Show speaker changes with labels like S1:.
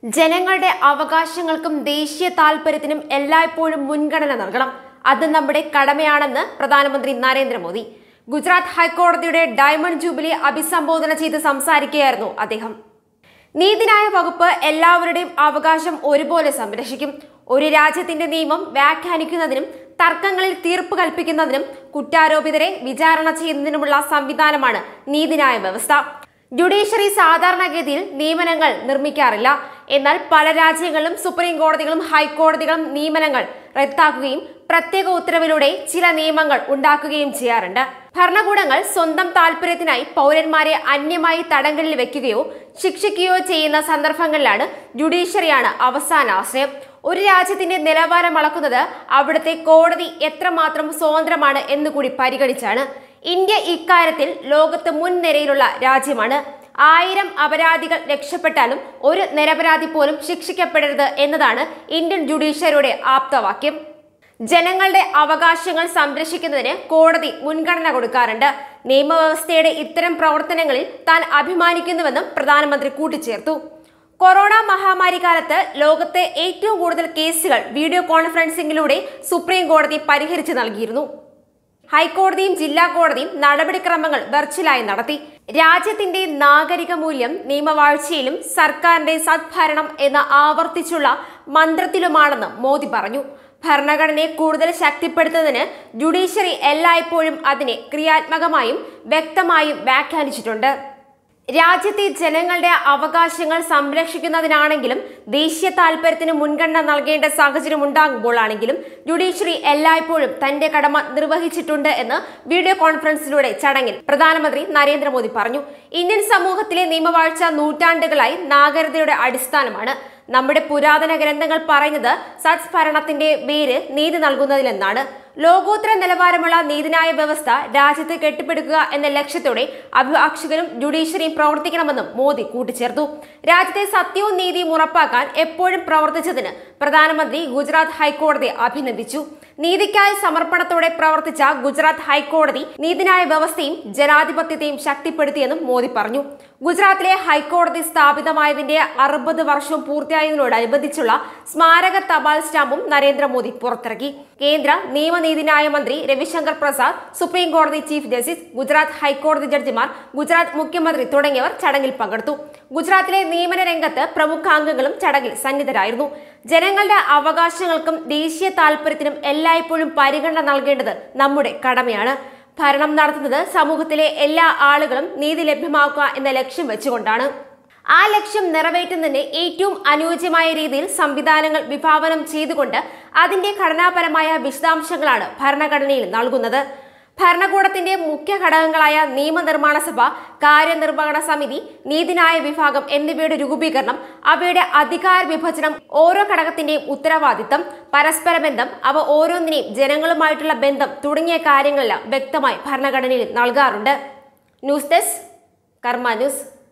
S1: ജനങ്ങളുടെ അവകാശങ്ങൾക്കും ദേശീയ താൽപര്യത്തിനും എല്ലായ്പ്പോഴും മുൻഗണന നൽകണം അത് നമ്മുടെ കടമയാണെന്ന് പ്രധാനമന്ത്രി നരേന്ദ്രമോദി ഗുജറാത്ത് ഹൈക്കോടതിയുടെ ഡയമണ്ട് ജൂബിലി അഭിസംബോധന ചെയ്ത് സംസാരിക്കുകയായിരുന്നു അദ്ദേഹം നീതിന്യായ വകുപ്പ് എല്ലാവരുടെയും അവകാശം ഒരുപോലെ സംരക്ഷിക്കും ഒരു രാജ്യത്തിന്റെ നിയമം വ്യാഖ്യാനിക്കുന്നതിനും തർക്കങ്ങളിൽ തീർപ്പ് കൽപ്പിക്കുന്നതിനും കുറ്റാരോപിതരെ വിചാരണ ചെയ്യുന്നതിനുമുള്ള സംവിധാനമാണ് നീതിന്യായ വ്യവസ്ഥ ജുഡീഷ്യറി സാധാരണഗതിയിൽ നിയമനങ്ങൾ നിർമ്മിക്കാറില്ല എന്നാൽ പല രാജ്യങ്ങളിലും സുപ്രീം കോടതികളും ഹൈക്കോടതികളും നിയമനങ്ങൾ റദ്ദാക്കുകയും പ്രത്യേക ഉത്തരവിലൂടെ ചില നിയമങ്ങൾ ഉണ്ടാക്കുകയും ചെയ്യാറുണ്ട് ഭരണകൂടങ്ങൾ സ്വന്തം താല്പര്യത്തിനായി പൗരന്മാരെ അന്യമായി തടങ്കലിൽ വെക്കുകയോ ശിക്ഷിക്കുകയോ ചെയ്യുന്ന സന്ദർഭങ്ങളിലാണ് ജുഡീഷ്യറിയാണ് അവസാന ആശ്രയം ഒരു രാജ്യത്തിന്റെ നിലവാരം അളക്കുന്നത് അവിടുത്തെ കോടതി എത്രമാത്രം സ്വതന്ത്രമാണ് എന്നുകൂടി പരിഗണിച്ചാണ് ഇന്ത്യ ഇക്കാര്യത്തിൽ ലോകത്ത് മുൻനിരയിലുള്ള രാജ്യമാണ് ആയിരം അപരാധികൾ രക്ഷപ്പെട്ടാലും ഒരു നിരപരാധി പോലും ശിക്ഷിക്കപ്പെടരുത് എന്നതാണ് ഇന്ത്യൻ ജുഡീഷ്യറിയുടെ ആപ്തവാക്യം ജനങ്ങളുടെ അവകാശങ്ങൾ സംരക്ഷിക്കുന്നതിന് കോടതി മുൻഗണന കൊടുക്കാറുണ്ട് നിയമവ്യവസ്ഥയുടെ ഇത്തരം പ്രവർത്തനങ്ങളിൽ താൻ അഭിമാനിക്കുന്നുവെന്നും പ്രധാനമന്ത്രി കൂട്ടിച്ചേർത്തു കൊറോണ മഹാമാരി കാലത്ത് ലോകത്തെ ഏറ്റവും കൂടുതൽ കേസുകൾ വീഡിയോ കോൺഫറൻസിംഗിലൂടെ സുപ്രീം കോടതി പരിഹരിച്ചു നൽകിയിരുന്നു ഹൈക്കോടതിയും ജില്ലാ കോടതിയും നടപടിക്രമങ്ങൾ വെർച്വലായി നടത്തി രാജ്യത്തിന്റെ നാഗരിക മൂല്യം നിയമവാഴ്ചയിലും സർക്കാരിന്റെ സദ്ഭരണം എന്ന ആവർത്തിച്ചുള്ള മന്ത്രത്തിലുമാണെന്ന് മോദി പറഞ്ഞു ഭരണഘടനയെ കൂടുതൽ ശക്തിപ്പെടുത്തുന്നതിന് ജുഡീഷ്യറി എല്ലായ്പ്പോഴും അതിനെ ക്രിയാത്മകമായും വ്യക്തമായും വ്യാഖ്യാനിച്ചിട്ടുണ്ട് രാജ്യത്തെ ജനങ്ങളുടെ അവകാശങ്ങൾ സംരക്ഷിക്കുന്നതിനാണെങ്കിലും ദേശീയ താൽപര്യത്തിന് മുൻഗണന നൽകേണ്ട സാഹചര്യം ഉണ്ടാകുമ്പോഴാണെങ്കിലും ജുഡീഷ്യറി എല്ലായ്പ്പോഴും തന്റെ കടമ നിർവഹിച്ചിട്ടുണ്ട് എന്ന് വീഡിയോ കോൺഫറൻസിലൂടെ ചടങ്ങിൽ പ്രധാനമന്ത്രി നരേന്ദ്രമോദി പറഞ്ഞു ഇന്ത്യൻ സമൂഹത്തിലെ നിയമവാഴ്ച നൂറ്റാണ്ടുകളായി നാഗരികതയുടെ അടിസ്ഥാനമാണ് നമ്മുടെ പുരാതന ഗ്രന്ഥങ്ങൾ പറയുന്നത് സത്സ്ഭരണത്തിന്റെ വേര് നീതി നൽകുന്നതിലെന്നാണ് ലോകോത്തര നിലവാരമുള്ള നീതിന്യായ വ്യവസ്ഥ രാജ്യത്ത് കെട്ടിപ്പടുക്കുക എന്ന ലക്ഷ്യത്തോടെ അഭിഭാഷകരും ജുഡീഷ്യറിയും പ്രവർത്തിക്കണമെന്നും മോദി കൂട്ടിച്ചേർത്തു രാജ്യത്തെ സത്യവും നീതിയും ഉറപ്പാക്കാൻ എപ്പോഴും പ്രവർത്തിച്ചതിന് പ്രധാനമന്ത്രി ഗുജറാത്ത് ഹൈക്കോടതി അഭിനന്ദിച്ചു നീതിക്കായി സമർപ്പണത്തോടെ പ്രവർത്തിച്ച ഗുജറാത്ത് ഹൈക്കോടതി നീതിന്യായ വ്യവസ്ഥയും ജനാധിപത്യത്തെയും ശക്തിപ്പെടുത്തിയെന്നും മോദി പറഞ്ഞു ഗുജറാത്തിലെ ഹൈക്കോടതി സ്ഥാപിതമായതിന്റെ അറുപത് വർഷവും പൂർത്തിയായതിനോടനുബന്ധിച്ചുള്ള സ്മാരക തപാൽ സ്റ്റാമ്പും നരേന്ദ്രമോദി പുറത്തിറക്കി കേന്ദ്ര നിയമനീതിന്യായ മന്ത്രി രവിശങ്കർ പ്രസാദ് സുപ്രീം കോടതി ചീഫ് ജസ്റ്റിസ് ഗുജറാത്ത് ഹൈക്കോടതി ജഡ്ജിമാർ ഗുജറാത്ത് മുഖ്യമന്ത്രി തുടങ്ങിയവർ ചടങ്ങിൽ പങ്കെടുത്തു ഗുജറാത്തിലെ നിയമന രംഗത്ത് പ്രമുഖ അംഗങ്ങളും ചടങ്ങിൽ സന്നിധരായിരുന്നു ജനങ്ങളുടെ അവകാശങ്ങൾക്കും ദേശീയ താൽപര്യത്തിനും എല്ലായ്പ്പോഴും പരിഗണന നൽകേണ്ടത് നമ്മുടെ കടമയാണ് ഭരണം നടത്തുന്നത് സമൂഹത്തിലെ എല്ലാ ആളുകളും നീതി ലഭ്യമാക്കുക എന്ന ലക്ഷ്യം വെച്ചുകൊണ്ടാണ് ആ ലക്ഷ്യം നിറവേറ്റുന്നതിന് ഏറ്റവും അനുയോജ്യമായ രീതിയിൽ സംവിധാനങ്ങൾ വിഭാവനം ചെയ്തുകൊണ്ട് അതിന്റെ ഘടനാപരമായ വിശദാംശങ്ങളാണ് ഭരണഘടനയിൽ നൽകുന്നത് ഭരണകൂടത്തിന്റെ മുഖ്യ ഘടകങ്ങളായ നിയമനിർമ്മാണ സഭ കാര്യനിർവഹണ സമിതി നീതിന്യായ വിഭാഗം എന്നിവയുടെ രൂപീകരണം അവയുടെ അധികാര വിഭജനം ഓരോ ഘടകത്തിന്റെയും ഉത്തരവാദിത്തം പരസ്പര ബന്ധം അവ ഓരോന്നിനെയും ജനങ്ങളുമായിട്ടുള്ള ബന്ധം തുടങ്ങിയ കാര്യങ്ങളെല്ലാം വ്യക്തമായി ഭരണഘടനയിൽ നൽകാറുണ്ട് ന്യൂസ് ഡെസ്ക് കർമ്മ ന്യൂസ്